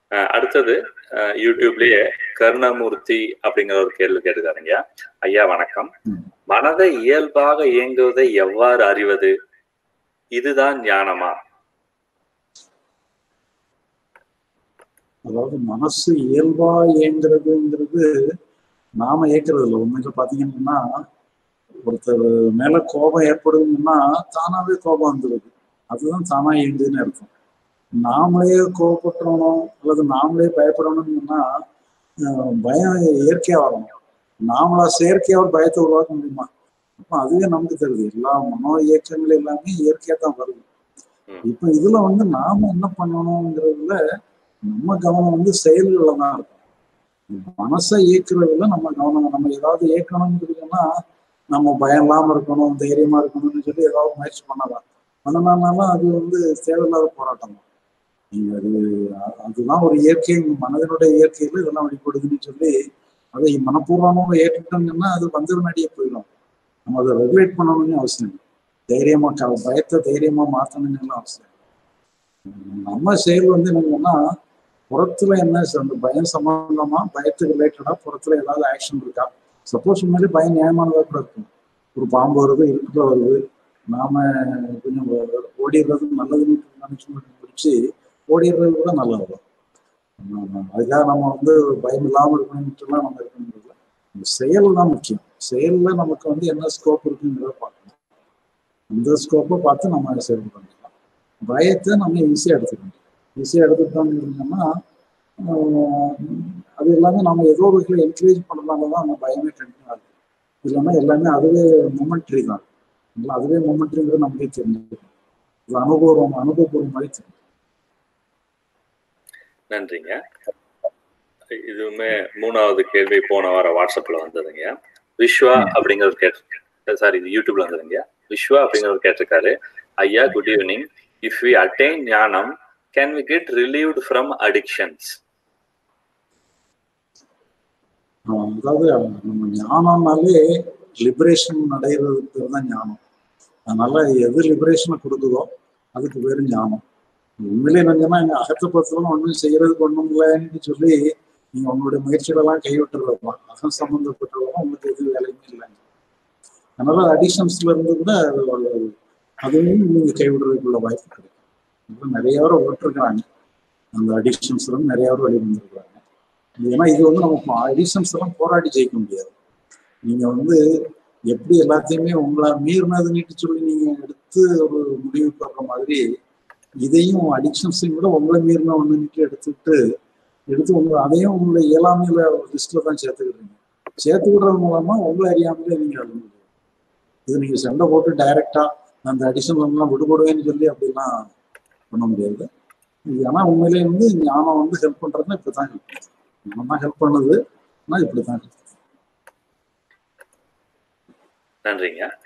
அஹ் அடுத்தது அஹ் யூடியூப்லயே கருணாமூர்த்தி அப்படிங்கிற ஒரு கேள்வி கேட்டுக்காருங்க ஐயா வணக்கம் ம். மனதை இயல்பாக இயங்குவதை எவ்வாறு அறிவது இதுதான் ஞானமா அதாவது மனசு இயல்பா இயங்குறதுங்கிறது நாம இயக்குறது இல்லை உண்மையில பாத்தீங்கன்னா ஒருத்தர் மேல கோபம் ஏற்படுதுன்னா தானாவே கோபம் வந்துடுது அதுதான் தானா இயங்குதுன்னு அர்த்தம் நாமளே கோபப்பட்டோனோ அல்லது நாமளே பயப்படணும்னா அஹ், பயம் இயற்கையா வரணும் நாமளா செயற்கையா ஒரு பயத்தை உருவாக்க முடியுமா அப்ப அதுவே நமக்கு தெரியுது எல்லா மனோ இயக்கங்கள் எல்லாமே இயற்கையா தான் வருது ம். இப்ப இதுல வந்து நாம என்ன பண்ணணுங்கிறதுல நம்ம கவனம் வந்து செயல்கள்ல தான் இருக்கும் மனசை இயக்குறதுல நம்ம கவனம் நம்ம ஏதாவது இயக்கணுங்கிறதுனா நம்ம பயம் இல்லாம இருக்கணும் தைரியமா இருக்கணும்னு சொல்லி ஏதாவது முயற்சி பண்ணலாம் பண்ணனாலும் அது வந்து தேவையில்லாத போராட்டம் தான் நீங்க அது அ- அதுதான் ஒரு இயற்கை மனதினுடைய இயற்கையில இதெல்லாம் வெளிப்படுதுன்னு சொல்லி அதை மனப்பூர்வமாக ஏற்றுக்கிட்டோம்னா அது வந்ததுனாடியே போயிடும் நம்ம அதை ரெகுலேட் பண்ணணும்னு அவசியம் இல்லை தைரியமா க- பயத்தை தைரியமா மாத்தணும்னு எல்லாம் அவசியம் இல்லை. நம்ம செயல் வந்து என்னங்கன்னா புறத்துல என்ன ச- அந்த பயம் சம்பந்தமா பயத்துக்கு ரிலேட்டடா புறத்துல ஏதாவது ஆக்ஷன் இருக்கா சப்போஸ் உண்மையிலே பயம் நியாயமானதா கூட இருக்கும் ஒரு பாம்பு வருது இருட்டுல வருது நாம கொஞ்சம் ஓ- ஓடிடுறது நல்லதுன்னு நினைச்சு பிடிச்சி ஓடிடுறது கூட நல்லது ஆமா. அதுக்காக நம்ம வந்து பயம் இல்லாம இருக்கணும்ட்டுலாம் நம்ம இருக்கணும் இந்த செயல் தான் முக்கியம் செயல்ல நமக்கு வந்து என்ன ஸ்கோப் இருக்குங்கிறத பார்க்கணும் அந்த ஸ்கோப்பை பார்த்து நம்ம செயல் பண்ணிக்கலாம் பயத்தை நம்ம ஈஸியாக எடுத்துக்கணும் ஈஸியாக எடுத்துக்கிட்டோம்னு இருந்தோம்னா ஆஹ், அது எல்லாமே நம்ம ஏதோ ஒரு வகையில் என்கரேஜ் பண்ணுறதுனால தான் அந்த பயமே கண்டினியூ ஆகுது இல்லைன்னா எல்லாமே அதுவே மொமெண்ட்ரி தான் இல்லை அதுவே மொமெண்ட்ரிங்கிறது நமக்கே தெரிஞ்சுக்கணும் இது அனுபவம் அனுபவபூர்வம் மாதிரி தெரியும் நன்றிங்க இதுவுமே மூணாவது கேள்வி போன வாரம் வாட்ஸ்அப்ல வந்ததுங்க விஸ்வா அப்படிங்கிறது கேட்டு சாரி இது யூடியூப்ல வந்ததுங்க விஸ்வா அப்படிங்கிறது கேட்டிருக்காரு ஐயா good evening if we attain gnanam can we get relieved from addictions ah அதாவது நம்ம ஞானம்னாலே லிபரேஷன் அடைகிறதுக்கு பேர் தான் ஞானம் அதனால எது லிபரேஷனை கொடுக்குதோ அதுக்கு பேர் ஞானம் உண்மையிலே என்னங்கன்னா எங்க அகத்தை பத்திரம் ஒன்றும் செய்யறதுக்கு ஒன்றும் இல்லைன்னு சொல்லி நீங்க உங்களுடைய முயற்சிகளெல்லாம் கைவிட்டுறதுலாம் அகம் சம்பந்தப்பட்டதெல்லாம் உங்களுக்கு எது வேலையுமே இல்லை அதனால அடிஷன்ஸ்ல இருந்து கூட அது ஒரு- அதுவும் நீங்க கைவிடுறதுக்குள்ள வாய்ப்பு கிடைக்கும் இப்ப நிறைய பேர் விட்டுருக்குறாங்க அந்த அடிஷன்ஸ்ல இருந்து நிறைய பேர் வெளியே வந்திருக்கிறாங்க ஏன்னா இது வந்து நம்ம அடிஷன்ஸ் எல்லாம் போராடி ஜெயிக்க முடியாது நீங்க வந்து எப்படி எல்லாத்தையுமே உங்களை மீறினதுன்னுட்டு சொல்லி நீங்க எடுத்து ஒரு முடிவு பண்ற மாதிரி இதையும் அடிக்ஷன்ஸையும் கூட உங்களை மீறின ஒண்ணுன்னுட்டு எடுத்துட்டு எடுத்து உங்களை அதையும் உங்களை இயலாமையில ஒரு லிஸ்ட்ல தான் சேர்த்துக்கிறீங்க சேர்த்துக்கிடுறது மூலமா உங்களை அறியாமலே நீங்க அழிஞ்சு முடியும். இது நீங்க சண்டை போட்டு டைரக்டா அந்த அடிஷன் எல்லாம் விடுபடுவேன்னு சொல்லி அப்படிலாம் பண்ண முடியாது இது ஆனா உண்மையிலேயே வந்து ஞானம் வந்து ஹெல்ப் பண்றதுன்னா இப்படிதான் ஹெல்ப் பண்ணுது ஞானம் தான் ஹெல்ப் பண்ணுது ஆனா இப்படிதான் help பண்ணுது. நன்றிங்க